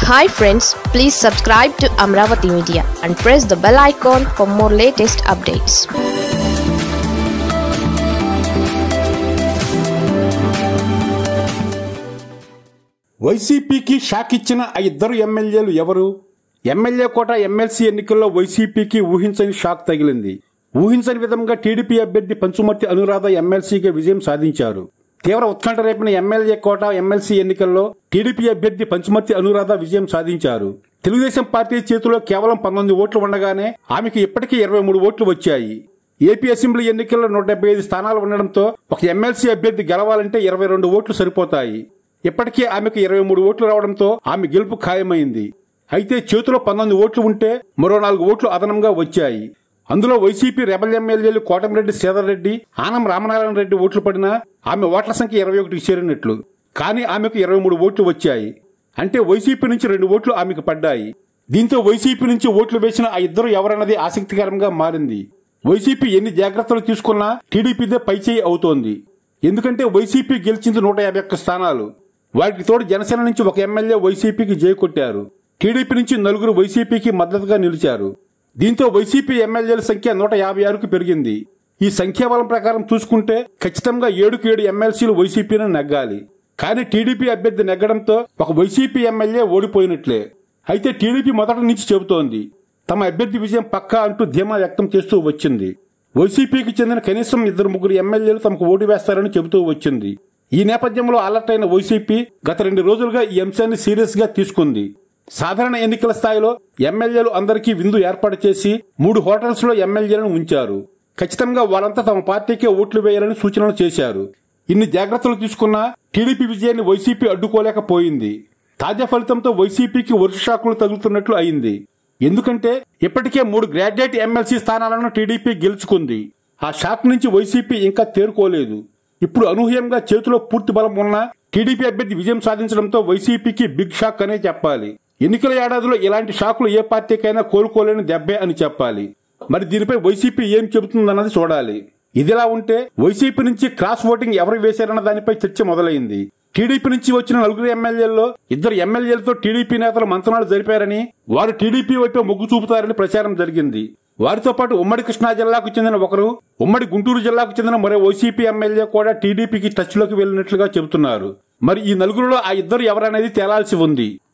hi friends please subscribe to Amaravati media and press the bell icon for more latest updates వైసీపీకి shock ఇచ్చిన ఆ ఇద్దరు ఎమ్మెల్యేలు ఎవరు ఎమ్మెల్యే కోట ఎమ్మెల్సీ ఎన్నికల్లో వైసీపీకి ఊహించని షాక్ తగిలింది ఊహించని విధంగా టీడీపీ అభ్యర్థి పంచుమర్తి అనురాధ ఎమ్మెల్సీగా విజయం సాధించారు తీవ్ర ఉత్కంఠ రేపిన ఎమ్మెల్యే కోట ఎమ్మెల్సీ ఎన్నికల్లో టీడీపీ అభ్యర్థి పంచుమర్తి అనురాధ విజయం సాధించారు తెలుగుదేశం పార్టీ చేతిలో కేవలం పంతొమ్మిది ఓట్లు ఉండగానే ఆమెకు ఇప్పటికీ ఇరవై మూడు ఓట్లు వచ్చాయి ఏపీ అసెంబ్లీ ఎన్నికల్లో నూట డెబ్బై ఐదు స్థానాలు ఉండడంతో ఒక ఎమ్మెల్సీ అభ్యర్థి గెలవాలంటే ఇరవై రెండు ఓట్లు సరిపోతాయి ఇప్పటికే ఆమెకు ఇరవై మూడు ఓట్లు రావడంతో ఆమె గెలుపు ఖాయమైంది అయితే చేతిలో పంతొమ్మిది ఓట్లు ఉంటే మరో నాలుగు ఓట్లు అదనంగా వచ్చాయి అందులో వైసీపీ రెబల్ ఎమ్మెల్యేలు కోటమిరెడ్డి శ్రీధర్ రెడ్డి ఆనం రామనారాయణ రెడ్డి ఓట్లు పడినా ఆమె ఓట్ల సంఖ్య ఇరవై ఒకటికి చేరినట్లు కానీ ఆమెకు ఇరవై మూడు ఓట్లు వచ్చాయి అంటే వైసీపీ నుంచి రెండు ఓట్లు ఆమెకు పడ్డాయి దీంతో వైసీపీ నుంచి ఓట్లు వేసిన ఆ ఇద్దరు ఎవరన్నది ఆసక్తికరంగా మారింది వైసీపీ ఎన్ని జాగ్రత్తలు తీసుకున్నా టీడీపీదే పైచేయి అవుతోంది ఎందుకంటే వైసీపీ గెలిచింది నూట యాభై ఒక్క స్థానాలు వాటికి తోడు జనసేన నుంచి ఒక ఎమ్మెల్యే వైసీపీకి జై కొట్టారు టీడీపీ నుంచి నలుగురు వైసీపీకి మద్దతుగా నిలిచారు దీంతో వైసీపీ ఎమ్మెల్యేల సంఖ్య నూట యాభై ఆరుకు పెరిగింది ఈ సంఖ్యాబలం ప్రకారం చూసుకుంటే ఖచ్చితంగా ఏడుకు ఏడు ఎమ్మెల్సీలు వైసీపీని నెగ్గాలి కానీ టీడీపీ అభ్యర్థి నెగ్గడంతో ఒక వైసీపీ ఎమ్మెల్యే ఓడిపోయినట్లే అయితే టీడీపీ మొదటి నుంచి చెబుతోంది తమ అభ్యర్థి విజయం పక్కా అంటూ ధీమా వ్యక్తం చేస్తూ వచ్చింది వైసీపీకి చెందిన కనీసం ఇద్దరు ముగ్గురు ఎమ్మెల్యేలు తమకు ఓటు వేస్తారని చెబుతూ వచ్చింది ఈ నేపథ్యంలో అలర్ట్ అయిన వైసీపీ గత రెండు రోజులుగా ఈ అంశాన్ని సీరియస్ గా తీసుకుంది సాధారణ ఎన్నికల స్థాయిలో ఎమ్మెల్యేలు అందరికీ విందు ఏర్పాటు చేసి మూడు హోటల్స్ లో ఎమ్మెల్యేలను ఉంచారు ఖచ్చితంగా వాళ్ళంతా తమ పార్టీకే ఓట్లు వేయాలని సూచనలు చేశారు ఇన్ని జాగ్రత్తలు తీసుకున్నా టీడీపీ విజయాన్ని వైసీపీ అడ్డుకోలేకపోయింది తాజా ఫలితంతో వైసీపీకి వరుస షాకులు తగులుతున్నట్లు అయింది ఎందుకంటే ఇప్పటికే మూడు గ్రాడ్యుయేట్ ఎమ్మెల్సీ స్థానాలను టీడీపీ గెలుచుకుంది ఆ షాక్ నుంచి వైసీపీ ఇంకా తేరుకోలేదు ఇప్పుడు అనూహ్యంగా చేతిలో పూర్తి బలం ఉన్న టీడీపీ అభ్యర్థి విజయం సాధించడంతో వైసీపీకి బిగ్ షాక్ అనే చెప్పాలి ఎన్నికల ఏడాదిలో ఇలాంటి షాకులు ఏ పార్టీకైనా కోలుకోలేని దెబ్బే అని చెప్పాలి మరి దీనిపై వైసీపీ ఏం చెబుతుందన్నది చూడాలి ఇదిలా ఉంటే వైసీపీ నుంచి క్రాస్ ఓటింగ్ ఎవరు వేశారన్న దానిపై చర్చ మొదలైంది టీడీపీ నుంచి వచ్చిన నలుగురు ఎమ్మెల్యేల్లో ఇద్దరు ఎమ్మెల్యేలతో టీడీపీ నేతలు మంతనాలు జరిపారని వారు టీడీపీ వైపు మొగ్గు చూపుతారని ప్రచారం జరిగింది వారితో పాటు ఉమ్మడి కృష్ణా జిల్లాకు చెందిన ఒకరు ఉమ్మడి గుంటూరు జిల్లాకు చెందిన మరో వైసీపీ ఎమ్మెల్యే కూడా టీడీపీకి టచ్ లోకి వెళ్లినట్లుగా చెబుతున్నారు మరి ఈ నలుగురిలో ఆ ఇద్దరు ఎవరనేది తేలాల్సి ఉంది